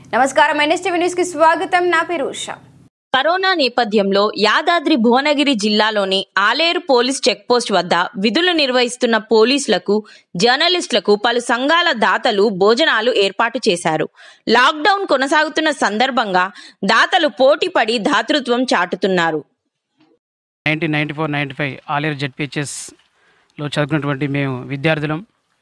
నమస్కారం NSTV news కి స్వాగతం నా పేరు ఉషా కరోనా నేపథ్యంలో యాదాద్రి భువనగిరి జిల్లాలోని ఆలేరు పోలీస్ చెక్పోస్ట్ వద్ద విధులు నిర్వహిస్తున్న పోలీసులకు జర్నలిస్టులకు పలు సంఘాల దాతలు భోజనాలు ఏర్పాటు చేశారు లాక్డౌన్ కొనసాగుతున్న సందర్భంగా దాతలు పోటీపడి దాతృత్వం చాటుతున్నారు nineteen ninety four ninety five Aleru జెడ్పిహెచ్ఎస్లో చదువుకున్నటువంటి మేము విద్యార్థులం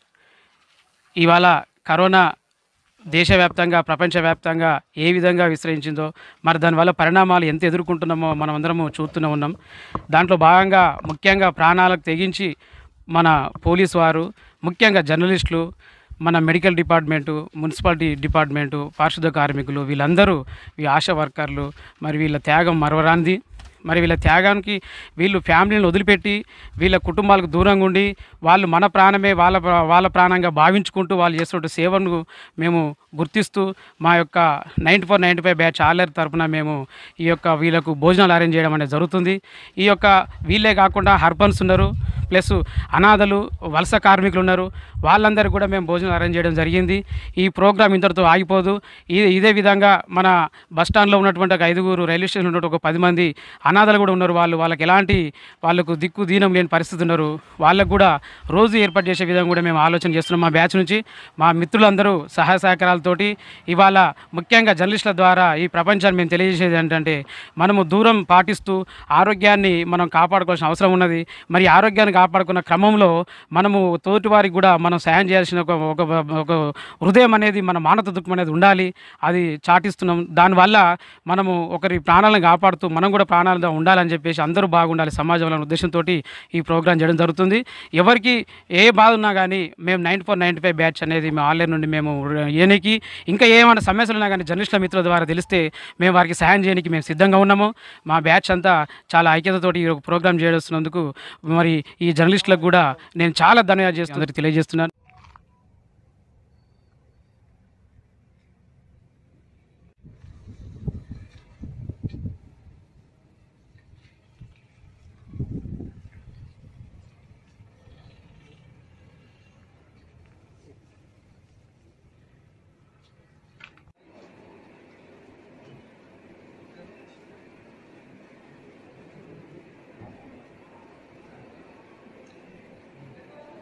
ఇవాళ కరోనా దేశవ్యాప్తంగా ప్రపంచవ్యాప్తంగా ఏ విధంగా విస్తరించిందో మరి దానివల్ల పరిణామాలు ఎంత ఎదుర్కొంటున్నామో మనం అందరము చూస్తూనే ఉన్నాం దాంట్లో భాగంగా ముఖ్యంగా ప్రాణాలకు తెగించి మన పోలీస్ వారు ముఖ్యంగా జర్నలిస్టులు మన మెడికల్ డిపార్ట్మెంటు మున్సిపాలిటీ డిపార్ట్మెంటు పారిశుద్ధ కార్మికులు వీళ్ళందరూ ఈ ఆశా వర్కర్లు మరి వీళ్ళ త్యాగం మరవరాంది మరి వీళ్ళ త్యాగానికి వీళ్ళు ఫ్యామిలీని వదిలిపెట్టి వీళ్ళ కుటుంబాలకు దూరంగా ఉండి వాళ్ళు మన ప్రాణమే వాళ్ళ ప్ర- వాళ్ళ ప్రాణంగా భావించుకుంటూ వాళ్ళు చేస్తున్న సేవను మేము గుర్తిస్తూ మా యొక్క ninety four ninety five batch ఆలర్ తరఫున మేము ఈ యొక్క వీళ్ళకు భోజనాలు అరేంజ్ చేయడం అనేది జరుగుతుంది ఈ యొక్క వీళ్ళే కాకుండా హర్బన్స్ ఉన్నారు ప్లస్ అనాథలు వలస కార్మికులు ఉన్నారు వాళ్ళందరికీ కూడా మేము భోజనం అరేంజ్ చేయడం జరిగింది ఈ ప్రోగ్రామ్ ఇంతటితో ఆగిపోదు ఈ ఇదే విధంగా మన బస్ స్టాండ్లో ఉన్నటువంటి ఒక ఐదుగురు రైల్వే స్టేషన్లో ఉన్నటువంటి ఒక పది మంది అనాథలు కూడా ఉన్నారు వాళ్ళు వాళ్ళకి ఎలాంటి వాళ్ళకు దిక్కు దీనం లేని పరిస్థితి ఉన్నారు వాళ్ళకు కూడా రోజు ఏర్పాటు చేసే విధంగా కూడా మేము ఆలోచన చేస్తున్నాం మా బ్యాచ్ నుంచి మా మిత్రులందరూ సహాయ సహకారాలతోటి ఇవాళ ముఖ్యంగా జర్నలిస్టుల ద్వారా ఈ ప్రపంచాన్ని మేము తెలియజేసేది ఏంటంటే మనము దూరం పాటిస్తూ ఆరోగ్యాన్ని మనం కాపాడుకోవాల్సిన అవసరం ఉన్నది మరి ఆరోగ్యాన్ని కాపాడుకున్న క్రమంలో మనము తోటి వారికి కూడా మనం సాయం చేయాల్సిన ఒక ఒక ఒక హృదయం అనేది మన మానవ దుఃఖం అనేది ఉండాలి అది చాటిస్తున్నాం దానివల్ల మనము ఒకరి ప్రాణాలను కాపాడుతూ మనం కూడా ప్రాణాలతో ఉండాలని చెప్పేసి అందరూ బాగుండాలి సమాజంలో అనే ఉద్దేశంతో ఈ ప్రోగ్రాం చేయడం జరుగుతుంది ఎవరికి ఏ బాధ ఉన్నా కానీ మేము ninety four ninety five batch అనేది మేము ఆన్లైన్ నుండి మేము ఏనికి ఇంకా ఏమైనా సమస్యలు ఉన్నా కానీ జర్నలిస్టుల మిత్రుల ద్వారా తెలిస్తే మేము వారికి సహాయం చేయడానికి మేము సిద్ధంగా ఉన్నాము మా బ్యాచ్ అంతా చాలా ఐక్యతతోటి ఈ ప్రోగ్రామ్ చేస్తున్నందుకు మరి ఈ జర్నలిస్టులకు కూడా నేను చాలా ధన్యవాదాలు చేస్తున్నది తెలియజేస్తున్నాను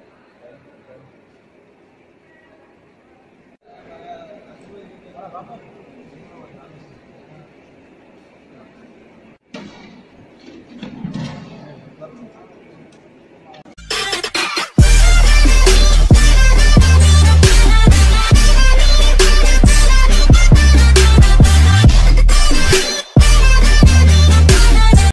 Vamos.